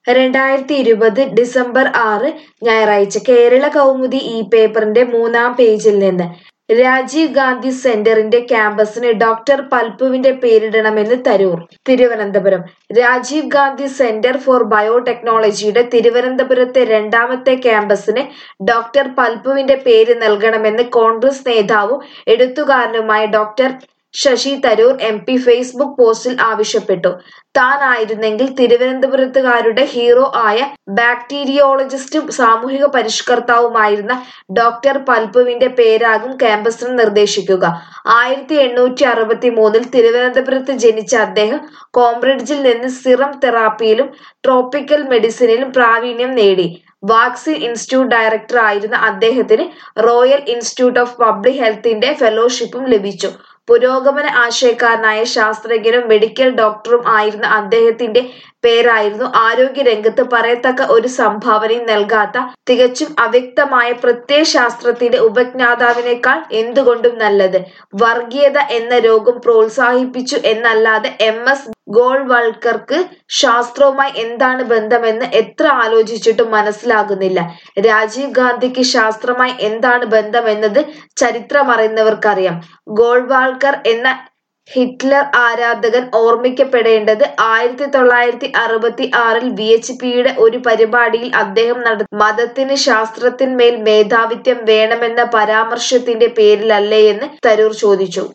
രണ്ടായിരത്തി ഇരുപത് ഡിസംബർ ആറ് ഞായറാഴ്ച കേരള കൗമുദി ഈ പേപ്പറിന്റെ മൂന്നാം പേജിൽ നിന്ന് രാജീവ് ഗാന്ധി സെന്ററിന്റെ ക്യാമ്പസിന് ഡോക്ടർ പൽപുവിന്റെ പേരിടണമെന്ന് തരൂർ തിരുവനന്തപുരം രാജീവ് ഗാന്ധി സെന്റർ ഫോർ ബയോടെക്നോളജിയുടെ തിരുവനന്തപുരത്തെ രണ്ടാമത്തെ ക്യാമ്പസിന് ഡോക്ടർ പൽപുവിന്റെ പേര് നൽകണമെന്ന് കോൺഗ്രസ് നേതാവും എഴുത്തുകാരനുമായ doctor Shashi Tharoor M P Facebook പോസ്റ്റിൽ ആവശ്യപ്പെട്ടു താനായിരുന്നെങ്കിൽ തിരുവനന്തപുരത്തുകാരുടെ ഹീറോ ആയ ബാക്ടീരിയോളജിസ്റ്റും സാമൂഹിക പരിഷ്കർത്താവുമായിരുന്ന ഡോക്ടർ പൽപുവിന്റെ പേരാകും ക്യാമ്പസിന് നിർദ്ദേശിക്കുക ആയിരത്തി എണ്ണൂറ്റി അറുപത്തി മൂന്നിൽ തിരുവനന്തപുരത്ത് ജനിച്ച അദ്ദേഹം കോംബ്രിഡ്ജിൽ നിന്ന് സിറം തെറാപ്പിയിലും ട്രോപ്പിക്കൽ മെഡിസിനിലും പ്രാവീണ്യം നേടി വാക്സിൻ ഇൻസ്റ്റിറ്റ്യൂട്ട് ഡയറക്ടർ ആയിരുന്ന അദ്ദേഹത്തിന് റോയൽ ഇൻസ്റ്റിറ്റ്യൂട്ട് ഓഫ് പബ്ലിക് ഹെൽത്തിന്റെ ഫെലോഷിപ്പും ലഭിച്ചു പുരോഗമന ആശയക്കാരനായ ശാസ്ത്രജ്ഞനും മെഡിക്കൽ ഡോക്ടറും ആയിരുന്ന അദ്ദേഹത്തിന്റെ പേരായിരുന്നു ആരോഗ്യരംഗത്ത് പറയത്തക്ക ഒരു സംഭാവനയും നൽകാത്ത തികച്ചും അവ്യക്തമായ പ്രത്യയശാസ്ത്രത്തിന്റെ ഉപജ്ഞാതാവിനേക്കാൾ എന്തുകൊണ്ടും നല്ലത് വർഗീയത എന്ന രോഗം പ്രോത്സാഹിപ്പിച്ചു എന്നല്ലാതെ എം എസ് ഗോൾവൾക്കർക്ക് ശാസ്ത്രവുമായി എന്താണ് ബന്ധമെന്ന് എത്ര ആലോചിച്ചിട്ടും മനസ്സിലാകുന്നില്ല രാജീവ് ഗാന്ധിക്ക് ശാസ്ത്രമായി എന്താണ് ബന്ധമെന്നത് ചരിത്രമറിയുന്നവർക്കറിയാം ഗോൾവാൾക്കർ എന്ന ഹിറ്റ്ലർ ആരാധകൻ ഓർമ്മിക്കപ്പെടേണ്ടത് ആയിരത്തി തൊള്ളായിരത്തി അറുപത്തി ആറിൽ വി എച്ച് പിയുടെ ഒരു പരിപാടിയിൽ അദ്ദേഹം നട മതത്തിന് ശാസ്ത്രത്തിന്മേൽ മേധാവിത്യം വേണമെന്ന പരാമർശത്തിന്റെ പേരിലല്ലേ എന്ന് തരൂർ ചോദിച്ചു